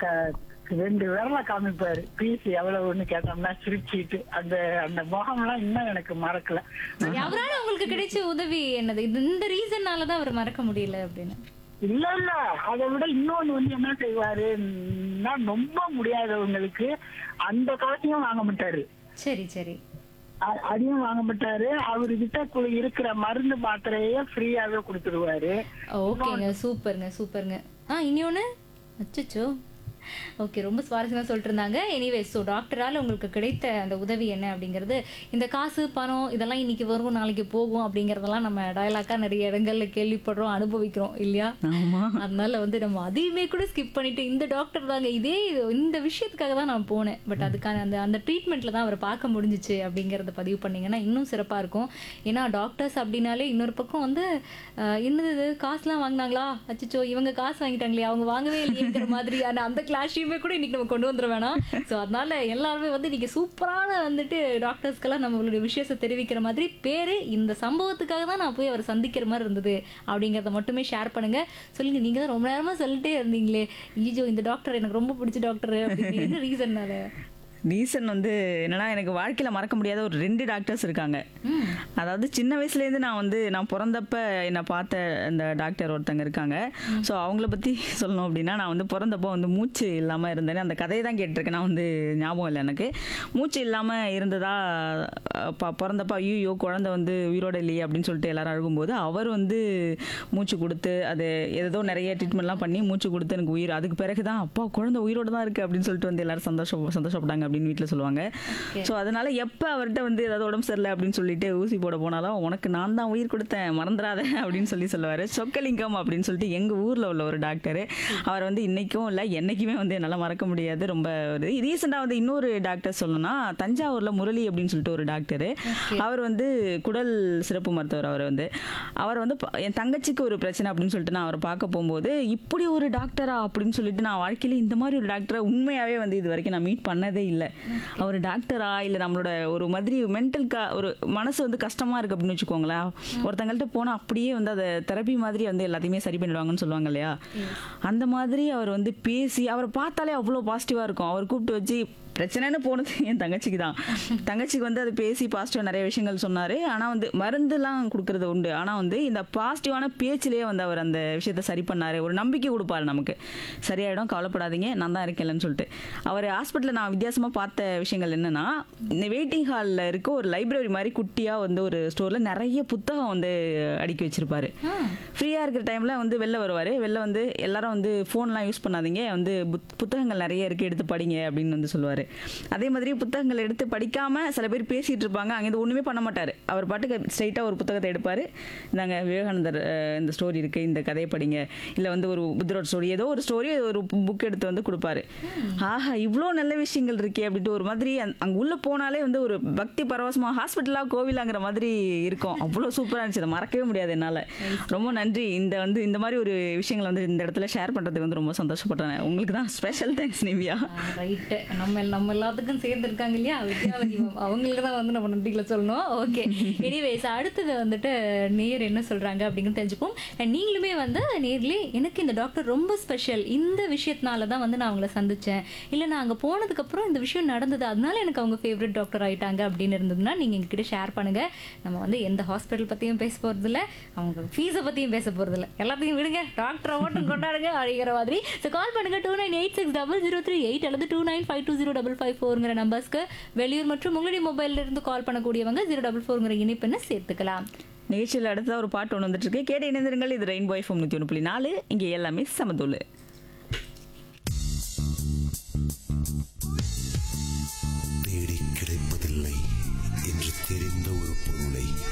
க- ரெண்டு விரல காமிப்பாரு பீஸ் எவ்வளவுன்னு கேட்டோம்னா சிரிச்சிட்டு அந்த அந்த முகம்லாம் இன்னும் எனக்கு மறக்கல அவரால உங்களுக்கு கிடைச்ச உதவி என்னது இது இந்த ரீசன்னால தான் அவர் மறக்க முடியல அப்படின்னு இல்ல இல்ல அதை விட இன்னொன்னு வந்து என்ன செய்வாரு ரொம்ப முடியாதவங்களுக்கு அந்த காசையும் வாங்க மாட்டாரு சரி சரி அ- அதையும் வாங்க மாட்டாரு அவர்கிட்ட கு- இருக்கிற மருந்து மாத்திரையே ஃப்ரீயாவே கொடுத்துருவாரு ஓகேங்க சூப்பருங்க சூப்பருங்க ஆ இன்னொன்னு அச்சச்சோ ஓகே ரொம்ப சுவாரஸ்யமாக சொல்லிட்டு இருந்தாங்க எனிவே ஸோ டாக்டரால் உங்களுக்கு கிடைத்த அந்த உதவி என்ன அப்படிங்கிறது இந்த காசு பணம் இதெல்லாம் இன்னைக்கு வரும் நாளைக்கு போகும் அப்படிங்கிறதெல்லாம் நம்ம டயலாக்காக நிறைய இடங்கள்ல கேள்விப்படுறோம் அனுபவிக்கிறோம் இல்லையா ஆமா அதனால வந்து நம்ம அதையுமே கூட ஸ்கிப் பண்ணிட்டு இந்த டாக்டர் தாங்க இதே இது- இந்த விஷயத்துக்காக தான் நான் போனேன் பட் அதுக்கான அந்த அந்த ட்ரீட்மெண்ட்ல தான் அவரை பார்க்க முடிஞ்சிச்சு அப்படிங்கறத பதிவு பண்ணீங்கன்னா இன்னும் சிறப்பா இருக்கும் ஏன்னா டாக்டர்ஸ் அப்படின்னாலே இன்னொரு பக்கம் வந்து அஹ், என்னது இது காசுலாம் வாங்கினாங்களா அச்சச்சோ இவங்க காசு வாங்கிட்டாங்களே அவங்க வாங்கவே இல்லையேங்கிற மாதிரியான அந்த கிளாஷையுமே கூட இன்னைக்கு நம்ம கொண்டு வந்துட வேணாம் ஸோ அதனால எல்லாருமே வந்து இன்னைக்கு சூப்பரான வந்துட்டு டாக்டர்ஸ்க்கெல்லாம் நம்மளுடைய விஷயத்தை தெரிவிக்கிற மாதிரி பேரு இந்த சம்பவத்துக்காக தான் நான் போய் அவரை சந்திக்கிற மாதிரி இருந்தது அப்படிங்கிறத மட்டுமே ஷேர் பண்ணுங்க சொல்லுங்க நீங்க தான் ரொம்ப நேரமா சொல்லிட்டே இருந்தீங்களே ஈஜோ இந்த டாக்டர் எனக்கு ரொம்ப பிடிச்ச டாக்டர் அப்படின்னு என்ன ரீசன்னால ரீசன் வந்து என்னன்னா எனக்கு வாழ்க்கையில மறக்க முடியாத ஒரு ரெண்டு டாக்டர்ஸ் இருக்காங்க அதாவது சின்ன வயசுலேருந்து நான் வந்து நான் பிறந்தப்ப என்னை பார்த்த அந்த டாக்டர் ஒருத்தங்க இருக்காங்க ஸோ அவங்கள பற்றி சொல்லணும் அப்படின்னா நான் வந்து பிறந்தப்போ வந்து மூச்சு இல்லாமல் இருந்தேன் அந்த கதையை தான் கேட்டிருக்கேன் நான் வந்து ஞாபகம் இல்லை எனக்கு மூச்சு இல்லாமல் இருந்ததா அஹ், ப- பிறந்தப்ப ஐயோ குழந்தை வந்து உயிரோட இல்லையே அப்படின்னு சொல்லிட்டு எல்லாரும் அழுகும்போது அவர் வந்து மூச்சு கொடுத்து அது ஏதோ நிறைய ட்ரீட்மெண்ட்லாம் பண்ணி மூச்சு கொடுத்து எனக்கு உயிர் அதுக்கு பிறகு தான் அப்பா குழந்தை உயிரோட தான் இருக்குது அப்படின்னு சொல்லிட்டு வந்து எல்லாரும் சந்தோஷம் சந்தோஷப்பட்டாங்க அப்படின்னு வீட்டில் சொல்லுவாங்க ஸோ அதனால எப்போ அவர்கிட்ட வந்து ஏதாவது உடம்பு சரியில்லை அப்படின்னு சொல்லிட்டு ஊசி போட போனாலும் உனக்கு நான் தான் உயிர் கொடுத்தேன் மறந்துடாத அப்படின்னு சொல்லி சொல்லுவார் சொக்கலிங்கம் அப்படின்னு சொல்லிட்டு எங்கள் ஊரில் உள்ள ஒரு டாக்டர் அவர் வந்து இன்னைக்கும் இல்லை என்னைக்குமே வந்து என்னால் மறக்க முடியாது ரொம்ப ஒரு ரீசெண்டாக வந்து இன்னொரு டாக்டர் சொல்லணும்னா தஞ்சாவூரில் முரளி அப்படின்னு சொல்லிட்டு ஒரு டாக்டர் அவர் வந்து குடல் சிறப்பு மருத்துவர் அவர் வந்து அவர் வந்து ப- என் தங்கச்சிக்கு ஒரு பிரச்சனை அப்படின்னு சொல்லிட்டு நான் அவரை பார்க்க போகும்போது இப்படி ஒரு டாக்டரா அப்படின்னு சொல்லிட்டு நான் வாழ்க்கையில இந்த மாதிரி ஒரு டாக்டரை உண்மையாவே வந்து இது வரைக்கும் நான் மீட் பண்ணதே இல்லை அவர் டாக்டரா இல்லை நம்மளோட ஒரு மாதிரி மென்டல் கா ஒரு மனசு வந்து கஷ்டமா இருக்கு அப்படின்னு வச்சுக்கோங்களேன் ஒருத்தங்கள்ட்ட போனால் அப்படியே வந்து அதை தெரப்பி மாதிரி வந்து எல்லாத்தையுமே சரி பண்ணிடுவாங்கன்னு சொல்லுவாங்க இல்லையா அந்த மாதிரி அவர் வந்து பேசி அவரை பார்த்தாலே அவ்வளோ பாசிட்டிவாக இருக்கும் அவர் கூப்பிட்டு வச்சு பிரச்சனைன்னு போனது என் தங்கச்சிக்கு தான் தங்கச்சிக்கு வந்து அது பேசி பாசிட்டிவாக நிறைய விஷயங்கள் சொன்னார் ஆனால் வந்து மருந்துலாம் கொடுக்கறது உண்டு ஆனால் வந்து இந்த பாசிட்டிவான பேச்சிலேயே வந்து அவர் அந்த விஷயத்த சரி பண்ணார் ஒரு நம்பிக்கை கொடுப்பாரு நமக்கு சரியாயிடும் கவலைப்படாதீங்க நான் தான் இருக்கேன்லன்னு சொல்லிட்டு அவர் ஹாஸ்பிட்டலில் நான் வித்தியாசமாக பார்த்த விஷயங்கள் என்னன்னா இந்த வெயிட்டிங் ஹாலில் இருக்க ஒரு லைப்ரரி மாதிரி குட்டியாக வந்து ஒரு ஸ்டோரில் நிறைய புத்தகம் வந்து அடுக்கி வச்சிருப்பாரு ஃப்ரீயாக இருக்கிற டைமில் வந்து வெளில வருவார் வெளில வந்து எல்லாரும் வந்து ஃபோன்லாம் யூஸ் பண்ணாதீங்க வந்து புத்- புத்தகங்கள் நிறைய இருக்குது எடுத்து படிங்க அப்படின்னு வந்து சொல்லுவார் அதே மாதிரி புத்தகங்கள் எடுத்து படிக்காமல் சில பேர் பேசிகிட்டு இருப்பாங்க அங்கே இது ஒன்றுமே பண்ண மாட்டார் அவர் பாட்டுக்கு ஸ்ட்ரைட்டாக ஒரு புத்தகத்தை எடுப்பார் இந்தாங்க விவேகானந்தர் அஹ், இந்த ஸ்டோரி இருக்குது இந்த கதையை படிங்க இல்லை வந்து ஒரு புத்தரோட ஸ்டோரி ஏதோ ஒரு ஸ்டோரி ஒரு புக் எடுத்து வந்து கொடுப்பாரு ஆஹா இவ்வளோ நல்ல விஷயங்கள் இருக்கே அப்படின்ட்டு ஒரு மாதிரி அங்க- அங்க உள்ள போனாலே வந்து ஒரு பக்தி பரவசமா ஹாஸ்பிட்டலா கோவிலாங்கிற மாதிரி இருக்கும் அவ்வளோ சூப்பராக இருந்துச்சு அதை மறக்கவே முடியாது என்னால் ரொம்ப நன்றி இந்த வந்து இந்த மாதிரி ஒரு விஷயங்களை வந்து இந்த இடத்துல ஷேர் பண்ணுறதுக்கு வந்து ரொம்ப சந்தோஷப்பட்டேன் உங்களுக்கு தான் ஸ்பெஷல் தேங்க்ஸ் நிவ்யா ரைட்டு நம்ம நம்ம எல்லாத்துக்கும் சேர்ந்து இருக்காங்க இல்லையா வித்யாவதி ma'am. அவங்களுக்கு தான் வந்து நம்ம நன்றிகளை சொல்லணும் ஓகே எனிவேஸ் அடுத்தது வந்துட்டு நேர் என்ன சொல்றாங்க அப்படிங்கிறது தெரிஞ்சுப்போம் And நீங்களுமே வந்து நேர்லயே எனக்கு இந்த டாக்டர் ரொம்ப ஸ்பெஷல் இந்த விஷயத்தினால தான் வந்து நான் அவங்கள சந்திச்சேன் இல்லை நான் அங்கே போனதுக்கப்புறம் இந்த விஷயம் நடந்தது அதனால எனக்கு அவங்க ஃபேவரட் டாக்டர் ஆயிட்டாங்க அப்படின்னு இருந்ததுன்னா நீங்கள் எங்ககிட்ட ஷேர் பண்ணுங்க நம்ம வந்து எந்த ஹாஸ்பிட்டல் பற்றியும் பேச போகிறது இல்லை அவங்க ஃபீஸை பற்றியும் பேச போகிறது இல்லை எல்லாத்தையும் விடுங்க டாக்டரை மட்டும் கொண்டாடுங்க அப்படிங்கிற மாதிரி ஸோ கால் பண்ணுங்க two nine eight six double zero three eight அல்லது two nine five two zero double five ஃபோருங்கிற நம்பர்ஸ்க்கு வெளியூர் மற்றும் உங்களுடைய மொபைல்ல இருந்து கால் பண்ணக்கூடியவங்க ஜீரோ டபுள் ஃபோருங்கிற இணைப்பெண்ணை சேர்த்துக்கலாம் நிகழ்ச்சியில் அடுத்ததாக ஒரு பாட்டு ஒன்று வந்துட்டு இருக்கு கேட்டு இணைந்திருங்கள் இது ரெயின்போ எஃப்எம் நூற்றி ஒன்று புள்ளி நாலு இங்கே எல்லாமே சமதூள் தேடி கிடைப்பதில்லை என்று தெரிந்த ஒரு பொருளை